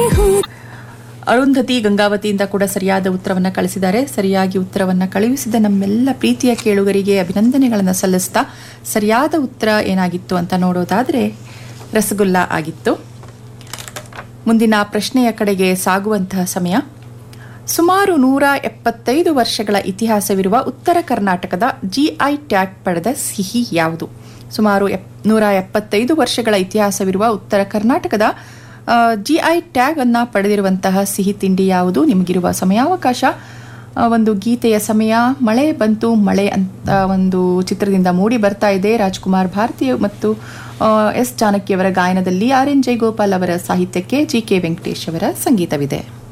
हूँ ಅರುಂಧತಿ ಗಂಗಾವತಿಯಿಂದ ಕೂಡ ಸರಿಯಾದ ಉತ್ತರವನ್ನು ಕಳಿಸಿದ್ದಾರೆ ಸರಿಯಾಗಿ ಉತ್ತರವನ್ನು ಕಳುಹಿಸಿದ ನಮ್ಮೆಲ್ಲ ಪ್ರೀತಿಯ ಕೇಳುಗರಿಗೆ ಅಭಿನಂದನೆಗಳನ್ನು ಸಲ್ಲಿಸ್ತಾ ಸರಿಯಾದ ಉತ್ತರ ಏನಾಗಿತ್ತು ಅಂತ ನೋಡೋದಾದರೆ ರಸಗುಲ್ಲ ಆಗಿತ್ತು ಮುಂದಿನ ಪ್ರಶ್ನೆಯ ಕಡೆಗೆ ಸಾಗುವಂತಹ ಸಮಯ ಸುಮಾರು ನೂರ ಎಪ್ಪತ್ತೈದು ವರ್ಷಗಳ ಇತಿಹಾಸವಿರುವ ಉತ್ತರ ಕರ್ನಾಟಕದ ಜಿಐ ಟ್ಯಾಗ್ ಪಡೆದ ಸಿಹಿ ಯಾವುದು ಸುಮಾರು ಎಪ್ ನೂರ ಎಪ್ಪತ್ತೈದು ವರ್ಷಗಳ ಇತಿಹಾಸವಿರುವ ಉತ್ತರ ಕರ್ನಾಟಕದ ಜಿಐ ಟ್ಯಾಗ್ ಅನ್ನ ಪಡೆದಿರುವಂತಹ ಸಿಹಿ ತಿಂಡಿ ಯಾವುದು ನಿಮಗಿರುವ ಸಮಯಾವಕಾಶ ಆ, ಒಂದು ಗೀತೆಯ ಸಮಯ ಮಳೆ ಬಂತು ಮಳೆ ಅಂತ ಒಂದು ಚಿತ್ರದಿಂದ ಮೂಡಿ ಬರ್ತಾ ಇದೆ ರಾಜ್ಕುಮಾರ್ ಭಾರತಿ ಮತ್ತು ಆ, ಎಸ್ ಜಾನಕಿಯವರ ಗಾಯನದಲ್ಲಿ ಆರ್ ಎನ್ ಜಯಗೋಪಾಲ್ ಅವರ ಸಾಹಿತ್ಯಕ್ಕೆ ಜಿ ಕೆ ವೆಂಕಟೇಶ್ ಅವರ ಸಂಗೀತವಿದೆ